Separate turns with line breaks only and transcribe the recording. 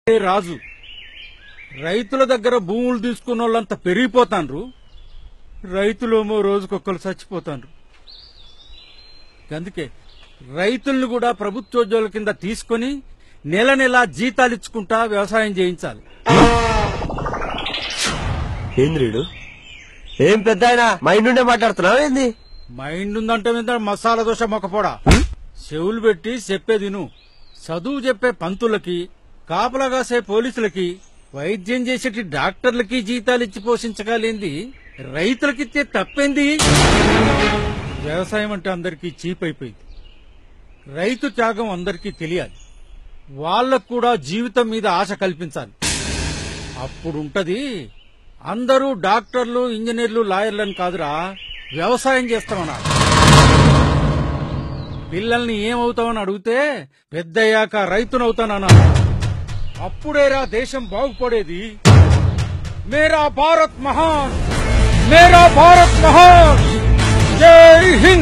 ఏ రాజు రైతుల దగ్గర భూములు తీసుకున్న వాళ్ళంతా పెరిగిపోతాండ్రు రైతులేమో రోజుకొక్కరు చచ్చిపోతాండ్రు అందుకే రైతుల్ని కూడా ప్రభుత్వోద్యోగుల కింద తీసుకొని నెల నెల జీతాలు ఇచ్చుకుంటా వ్యవసాయం చేయించాలి
ఏంద్రీడు ఏం పెద్ద ఆయన మైండ్ నుండే మాట్లాడుతున్నావు ఏంది
మైండ్ ఉందంటే మీద మసాలా దోశ మొక్కపోడా చెవులు పెట్టి చెప్పేది విను చదువు చెప్పే పంతులకి కాపలా కాసే పోలీసులకి వైద్యం చేసేటి డాక్టర్లకి జీతాలు ఇచ్చి పోషించగలింది రైతులకిచ్చే తప్పేంది వ్యవసాయం అంటే అందరికీ చీప్ అయిపోయింది రైతు త్యాగం అందరికీ తెలియాలి వాళ్ళకు కూడా జీవితం మీద ఆశ కల్పించాలి అప్పుడుంటది అందరూ డాక్టర్లు ఇంజనీర్లు లాయర్లని కాదురా వ్యవసాయం చేస్తామన్నారు పిల్లల్ని ఏమవుతామని అడిగితే పెద్దయ్యాక రైతునవుతానన్నారు అప్పుడేరా దేశం బాగుపడేది మేరా భారత్ మహాన్ మేరా భారత్ మహాన్ జై హింద్